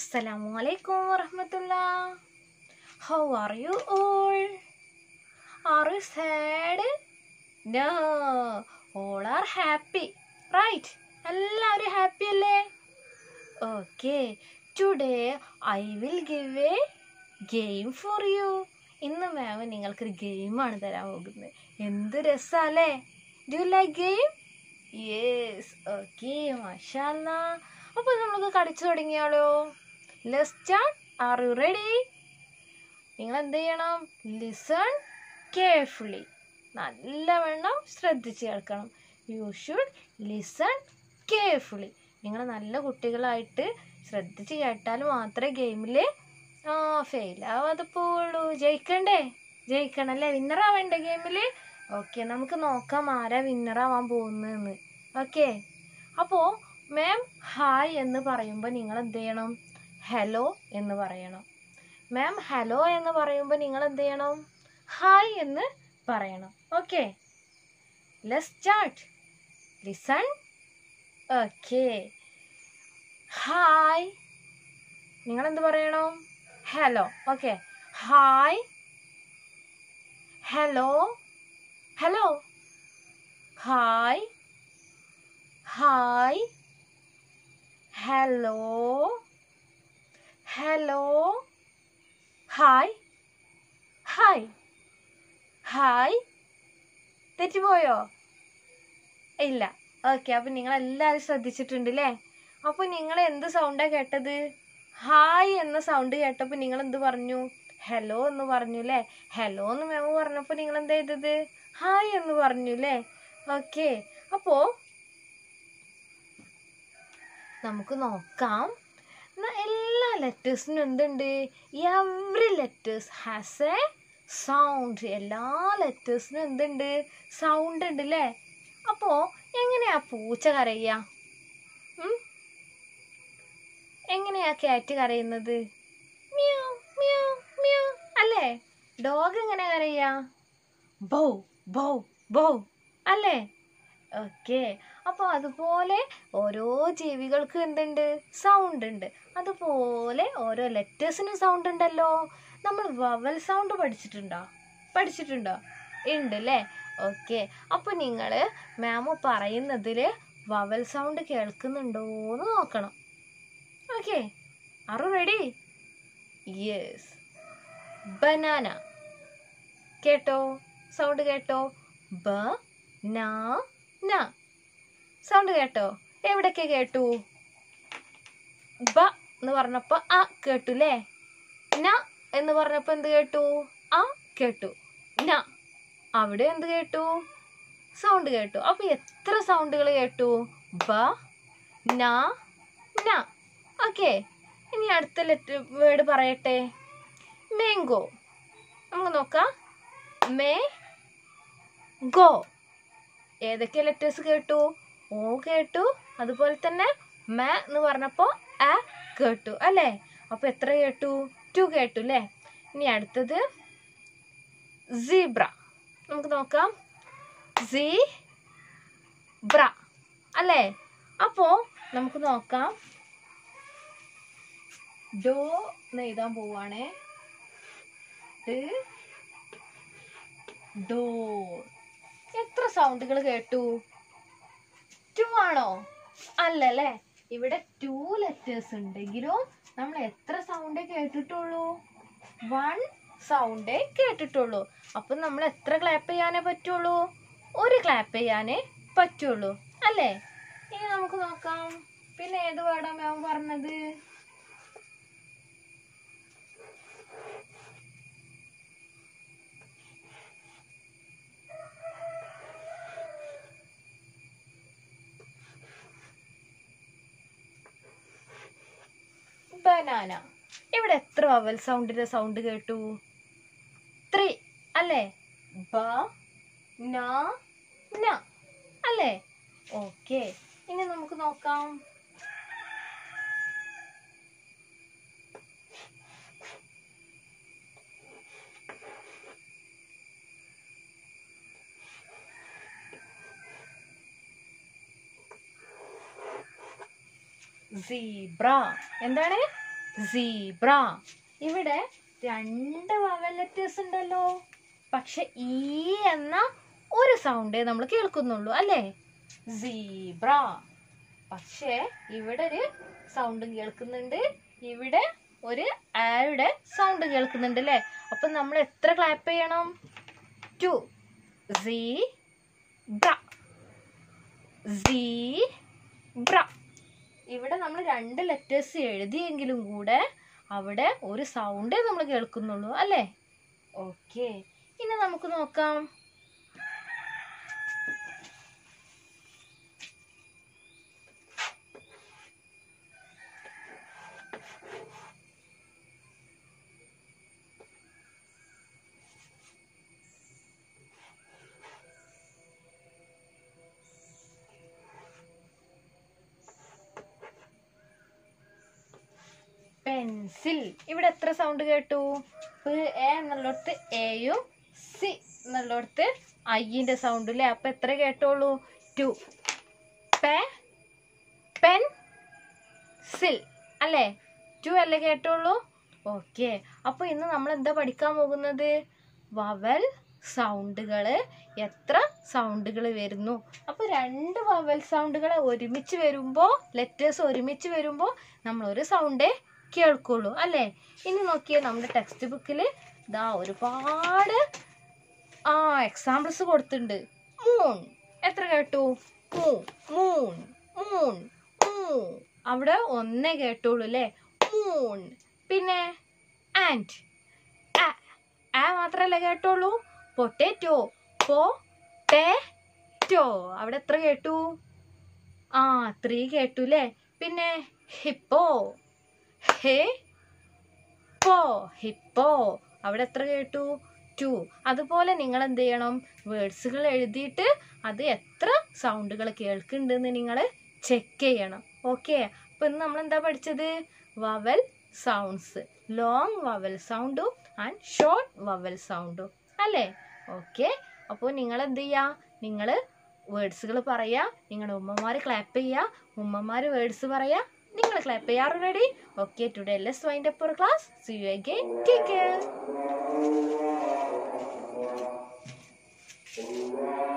Assalamu alaikum warahmatullah. How are you all? Are you sad? No. All are happy. Right? എല്ലാവരും happy അല്ലേ okay today I will give a game for you ഇന്ന് ma'am നിങ്ങൾക്കൊരു ഗെയിമാണ് തരാൻ പോകുന്നത് എന്ത് രസമല്ലേ do you like game yes okay മഷാല്ല അപ്പോൾ നമുക്ക് കളിച്ചു തുടങ്ങിയാലോ let start are you ready നിങ്ങൾ എന്ത് ചെയ്യണം ലിസൺ കെയർഫുള്ളി നല്ലവണ്ണം ശ്രദ്ധിച്ച് കേൾക്കണം യു ഷുഡ് ലിസൺ കെയർഫുള്ളി നിങ്ങൾ നല്ല കുട്ടികളായിട്ട് ശ്രദ്ധിച്ച് കേട്ടാൽ മാത്രമേ ഗെയിമിൽ ആ ഫെയിൽ ആവാതെ പോവുള്ളൂ ജയിക്കണ്ടേ ജയിക്കണല്ലേ വിന്നറാവണ്ടേ ഗെയിമിൽ ഓക്കെ നമുക്ക് നോക്കാം ആരാ വിന്നറാവാൻ പോകുന്നതെന്ന് ഓക്കെ അപ്പോൾ മാം ഹായ് എന്ന് പറയുമ്പോൾ നിങ്ങൾ എന്ത് ചെയ്യണം ഹലോ എന്ന് പറയണം മാം ഹലോ എന്ന് പറയുമ്പോൾ നിങ്ങൾ എന്ത് ചെയ്യണം ഹായ് എന്ന് പറയണം okay let start listen okay hi നിങ്ങൾ എന്ത് പറയണം hello okay hi hello hello hi hi hello hello hi hi hi തെറ്റിപ്പോയോ ഇല്ല ഓക്കെ അപ്പം നിങ്ങൾ എല്ലാവരും ശ്രദ്ധിച്ചിട്ടുണ്ട് അല്ലേ അപ്പോൾ നിങ്ങൾ എന്ത് സൗണ്ടാണ് കേട്ടത് ഹായ് എന്ന സൗണ്ട് കേട്ടപ്പോൾ നിങ്ങൾ എന്ത് പറഞ്ഞു ഹലോ എന്ന് പറഞ്ഞു അല്ലേ ഹലോ എന്ന് മാം പറഞ്ഞപ്പോൾ നിങ്ങൾ എന്താ ചെയ്തത് ഹായ് എന്ന് പറഞ്ഞു അല്ലേ ഓക്കെ അപ്പോൾ നമുക്ക് നോക്കാം എന്നാ എല്ലാ ലെറ്റേഴ്സിനും എന്തുണ്ട് every letters has a sound എല്ലാ ലെറ്റേഴ്സിനും എന്തുണ്ട് സൗണ്ട് ഉണ്ട് അല്ലേ അപ്പോൾ എങ്ങനെയാ പൂച്ച കരയുക ഉം? എങ്ങനെയാ കാറ്റ് കരയുന്നത് മ്യാവ് മ്യാവ് മ്യാവ് അല്ലേ ഡോഗ് എങ്ങനെ കരയുക ബൗ ബൗ ബൗ അല്ലേ ഓക്കെ അപ്പോൾ അതുപോലെ ഓരോ ജീവികൾക്കും എന്തുണ്ട് സൗണ്ട് ഉണ്ട് അതുപോലെ ഓരോ ലെറ്റേഴ്സിനും സൗണ്ട് ഉണ്ടല്ലോ നമ്മൾ വവൽ സൗണ്ട് പഠിച്ചിട്ടുണ്ടോ പഠിച്ചിട്ടുണ്ടോ ഉണ്ട് അല്ലേ ഓക്കെ അപ്പോൾ നിങ്ങൾ മാം പറയുന്നതിൽ വവൽ സൗണ്ട് കേൾക്കുന്നുണ്ടോ എന്ന് നോക്കണം ഓക്കെ ആറു റെഡി യെസ് ബനാന കേട്ടോ സൗണ്ട് കേട്ടോ ബ നാ ന സൗണ്ട് കേട്ടോ എവിടൊക്കെ കേട്ടു ബ എന്ന് പറഞ്ഞപ്പോൾ അ കേട്ടു അല്ലേ ന എന്ന് പറഞ്ഞപ്പോൾ എന്ത് കേട്ടു അ കേട്ടു ന അവിടെ എന്ത് കേട്ടു സൗണ്ട് കേട്ടു അപ്പോൾ എത്ര സൗണ്ടുകൾ കേട്ടു ബ ന ന ഓക്കെ ഇനി അടുത്ത ലെറ്റർ വേർഡ് പറയട്ടെ മാംഗോ നമുക്ക് നോക്കാം മേ ഗോ ഏതൊക്കെ ലെറ്റേഴ്സ് കേട്ടു ഓ കേട്ടു അതുപോലെ തന്നെ മ എന്ന് പറഞ്ഞപ്പോൾ അ കേട്ടു അല്ലേ അപ്പോൾ എത്ര കേട്ടു ടു കേട്ടു അല്ലേ ഇനി അടുത്തത് സീബ്ര നമുക്ക് നോക്കാം സീ ബ്ര അല്ലേ അപ്പോൾ നമുക്ക് നോക്കാം ഡോ എന്ന് എഴുതാൻ പോവാണേ ഡോർ എത്ര സൗണ്ടുകൾ കേട്ടു ടു ആണോ അല്ലല്ലേ ഇവിടെ ടു ലെറ്റേഴ്സ് ഉണ്ടെങ്കിലും നമ്മൾ എത്ര സൗണ്ടേ കേട്ടിട്ടുള്ളൂ വൺ സൗണ്ടേ കേട്ടിട്ടുള്ളൂ അപ്പം നമ്മൾ എത്ര ക്ലാപ്പ് ചെയ്യാനേ പറ്റുള്ളൂ ഒരു ക്ലാപ്പ് ചെയ്യാനേ പറ്റുള്ളൂ അല്ലേ ഇനി നമുക്ക് നോക്കാം പിന്നെ ഏത് വേർഡാ മാം പറഞ്ഞത് ബനാന ഇവിടെ എത്ര വവൽ സൗണ്ടിന്റെ സൗണ്ട് കേട്ടു ത്രീ അല്ലേ ബ ന ന അല്ലേ ഓക്കെ ഇനി നമുക്ക് നോക്കാം സീബ്ര എന്താണ് സീബ്ര ഇവിടെ രണ്ട് വവൽ ലെറ്റേഴ്സ് ഉണ്ടല്ലോ പക്ഷെ ഈ എന്ന ഒരു സൗണ്ടേ നമ്മൾ കേൾക്കുന്നുള്ളൂ അല്ലേ സീബ്ര പക്ഷേ ഇവിടെ ഒരു സൗണ്ട് കേൾക്കുന്നുണ്ട് ഇവിടെ ഒരു ആയുടെ സൗണ്ട് കേൾക്കുന്നുണ്ട് അല്ലേ അപ്പൊ നമ്മൾ എത്ര ക്ലാപ്പ് ചെയ്യണം ടു സീ ബ്ര സീ ബ്ര ഇവിടെ നമ്മൾ രണ്ട് ലെറ്റേഴ്സ് എഴുതിയെങ്കിലും കൂടെ അവിടെ ഒരു സൗണ്ടേ നമ്മൾ കേൾക്കുന്നുള്ളൂ അല്ലേ ഓക്കെ ഇനി നമുക്ക് നോക്കാം പെൻസിൽ ഇവിടെ എത്ര സൗണ്ട് കേട്ടു പ് എ എന്നുള്ളിടത്ത് എയും സി എന്നുള്ളിടത്ത് ഐന്റെ സൗണ്ട് അല്ലേ അപ്പൊ എത്ര കേട്ടോളൂ ടു പെ പെൻ സിൽ അല്ലേ ടു അല്ലേ കേട്ടോളൂ ഓക്കെ അപ്പൊ ഇന്ന് നമ്മൾ എന്താ പഠിക്കാൻ പോകുന്നത് വവൽ സൗണ്ടുകൾ എത്ര സൗണ്ടുകൾ വരുന്നു അപ്പോൾ രണ്ട് വവൽ സൗണ്ടുകൾ ഒരുമിച്ച് വരുമ്പോൾ ലെറ്റേഴ്സ് ഒരുമിച്ച് വരുമ്പോൾ നമ്മൾ ഒരു സൗണ്ടേ കേൾക്കുള്ളൂ അല്ലേ ഇനി നോക്കിയേ നമ്മുടെ ടെക്സ്റ്റ് ബുക്കിൽ ഇതാ ഒരുപാട് ആ എക്സാമ്പിൾസ് കൊടുത്തിട്ടുണ്ട് മൂൺ എത്ര കേട്ടു മൂ മൂൺ മൂൺ മൂ അവിടെ ഒന്നേ കേട്ടുള്ളൂ അല്ലേ മൂൺ പിന്നെ ആൻഡ് ആ മാത്രല്ലേ കേട്ടുള്ളൂ പൊട്ടേറ്റോ പോ ടേ ടോ അവിടെ എത്ര കേട്ടു ആ ത്രീ കേട്ടു അല്ലേ പിന്നെ ഹിപ്പോ ഹേ പോ ഹിപ്പോ അവിടെ എത്ര കേട്ടു ടു അതുപോലെ നിങ്ങൾ എന്ത് ചെയ്യണം വേർഡ്സുകൾ എഴുതിയിട്ട് അത് എത്ര സൗണ്ടുകൾ കേൾക്കുന്നുണ്ടെന്ന് നിങ്ങൾ ചെക്ക് ചെയ്യണം ഓക്കെ അപ്പൊ ഇന്ന് നമ്മൾ എന്താ പഠിച്ചത് വവൽ സൗണ്ട്സ് ലോങ് വവൽ സൗണ്ടും ആൻഡ് ഷോർട്ട് വവൽ സൗണ്ടും അല്ലേ ഓക്കെ അപ്പോൾ നിങ്ങൾ എന്ത് ചെയ്യുക നിങ്ങൾ വേർഡ്സുകൾ പറയുക നിങ്ങളുടെ ഉമ്മമാർ ക്ലാപ്പ് ചെയ്യുക ഉമ്മമാർ വേർഡ്സ് പറയുക നിങ്ങൾ ക്ലാപ്പ് ചെയ്യാറ് ready okay today let's wind up ഒരു class see you again take care